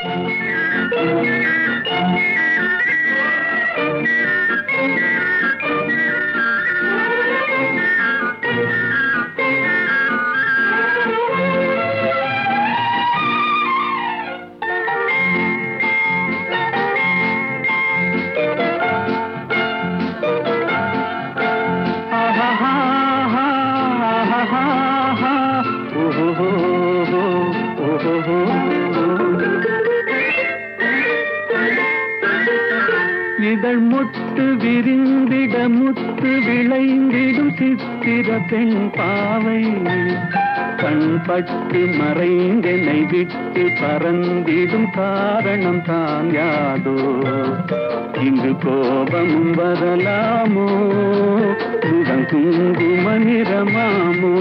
இதழ் முட்டு விரிந்திட முத்து விளைந்திடும் சித்திர பெண் பாவை கண்பட்டு மறைந்தென்னை விட்டு பறந்திடும் காரணம் தான் யாதோ இங்கு கோபமும் வரலாமோ முகம் குங்கும நிறமாமோ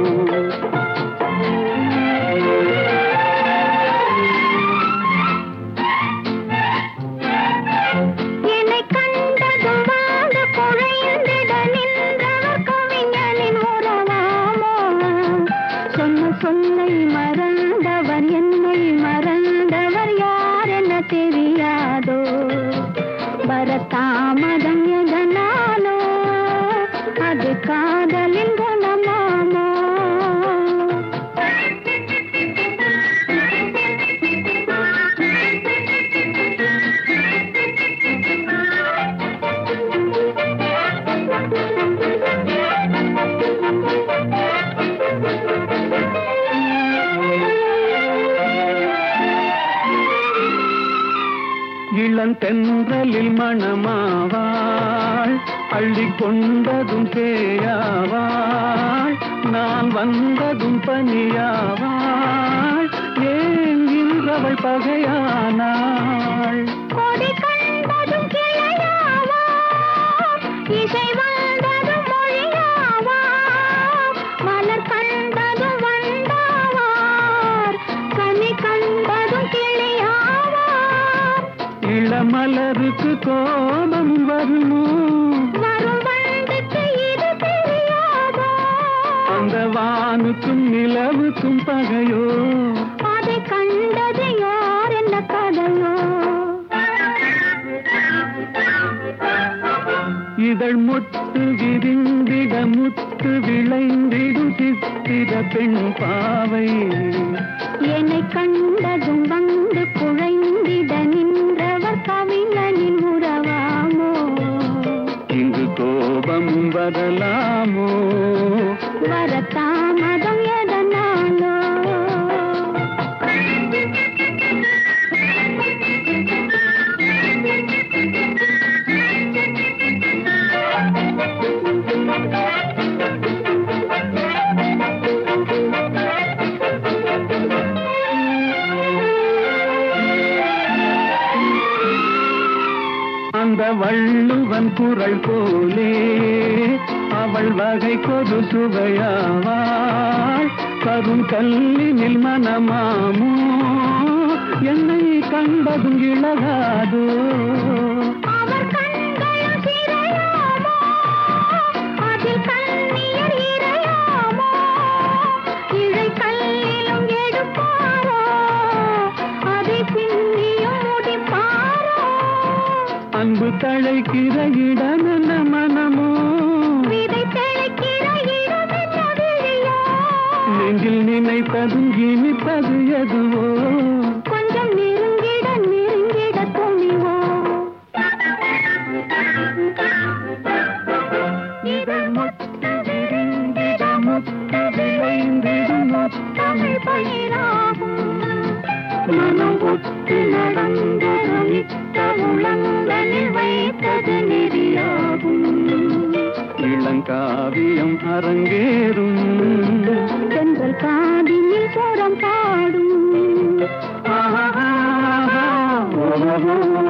என்னை கண்டதும் வாழ்ந்து குழைந்திட நின்றவர் கவிஞனின் உறவாமோ சொன்ன சொல்லை மறந்தவர் என்னை மறந்தவர் யார் என தெரியாதோ வரத்தாமதம் எதனாலோ அது காதலின் குணமாமோ இளந்தென்றலில் மணமாவாள் அள்ளி கொண்டதும் பேயாவாள் நான் வந்ததும் பனியாவாள் ஏன் இன்றவள் பகையானாள் கொடி கண்டதும் கிளையாவாம் இசை வந்ததும் மொழியாவாம் மலர் கண்டதும் வண்டாவார் கனி கண்டதும் கிளியாவாம் இளமலருக்கு கோபம் வருமோ வரும் வண்டுக்கு இது தெரியாதோ அந்த வானுக்கும் நிலவுக்கும் பகையோ அதை கண்டது யார் என்ன கதையோ இதழ் முட்டு விரிந்திட முத்து விளைந்திடும் சித்திர பெண் பாவை என்னை கண்டதும் வந்து குழைந்திட நின்றவர் கவிஞனின் உறவாமோ இங்கு கோபம் வரலாமோ வரத்தாமதம் எதனாலோ அந்த வள்ளுவன் குரல் போலே அவள் வகை கொடு சுவையாவாள் கரும் கல்லினில் மனமாமோ என்னை கண்டதும் இழகாதோ அவர் கண்களும் சிறையாமோ அதில் கண்ணியர் இறையாமோ இழை கல்லிலும் எடுப்பாரோ அதை பின்னியும் முடிப்பாரோ அன்பு தழைக்கிற இடமென்ன மனமோ விதை தெளிக்கிற இடமென்ன விழியோ நெஞ்சில் நினைத்ததும் இனிப்பது எதுவோ கொஞ்சம் நெருங்கிட நெருங்கிட துணிவோ இதழ் முட்டு விரிந்திட முத்து விளைந்திடும் முத்தமிழ் பயிராகும் மனம் ஒத்து நடந்தது மிக்க உளங்களில் வைத்தது நெறியாகும் இளங்காவியம் அரங்கேறும் தென்றல் காதினில் சோரம் பாடும் ஆஹா, ஆஹா, ஓஹோ